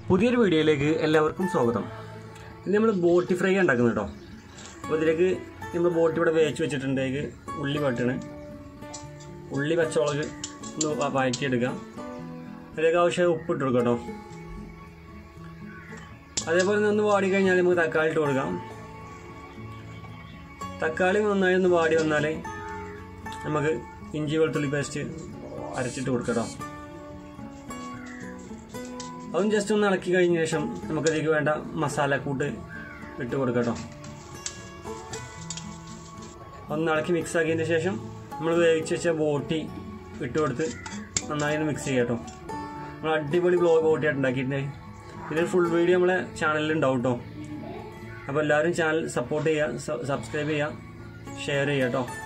പുതിയൊരു വീഡിയോയിലേക്ക് എല്ലാവർക്കും സ്വാഗതം ഇന്ന് നമ്മൾ ബോട്ടി ഫ്രൈ ഉണ്ടാക്കുന്നത് കേട്ടോ അപ്പോൾ ഇതിലേക്ക് നമ്മൾ ബോട്ടി ഇവിടെ വേച്ച് വെച്ചിട്ടുണ്ട് അതിലേക്ക് ഉള്ളി വട്ടണ് ഉള്ളി പച്ചമുളക് ഒന്ന് വ- വഴറ്റിയെടുക്കാം അതിലേക്ക് ആവശ്യം ഉപ്പ് ഇട്ട് കൊടുക്കാം കേട്ടോ അതേപോലെ തന്നെ ഒന്ന് വാടി കഴിഞ്ഞാൽ നമുക്ക് തക്കാളി ഇട്ട് കൊടുക്കാം തക്കാളി നന്നായി ഒന്ന് വാടി വന്നാൽ നമുക്ക് ഇഞ്ചി വെളുത്തുള്ളി പേസ്റ്റ് അരച്ചിട്ട് കൊടുക്കാം കേട്ടോ അതും ജസ്റ്റ് ഒന്ന് ഇളക്കി കഴിഞ്ഞ ശേഷം നമുക്കതിലേക്ക് വേണ്ട മസാലക്കൂട്ട് ഇട്ട് കൊടുക്കാം കേട്ടോ ഒന്ന് ഇളക്കി മിക്സ് ആക്കിയതിന് ശേഷം നമ്മൾ വേവിച്ച് വെച്ച ബോട്ടി ഇട്ട് കൊടുത്ത് നന്നായി ഒന്ന് മിക്സ് ചെയ്യാം കേട്ടോ നമ്മൾ അടിപൊളി ബ്ലോ ബോട്ടിയായിട്ട് ഉണ്ടാക്കിയിട്ടുണ്ട് ഇതിന് ഫുൾ വീഡിയോ നമ്മളെ ചാനലിൽ ഉണ്ടാവും കേട്ടോ അപ്പോൾ എല്ലാവരും ചാനൽ സപ്പോർട്ട് ചെയ്യുക സബ്സ്ക്രൈബ് ചെയ്യുക ഷെയർ ചെയ്യുക കേട്ടോ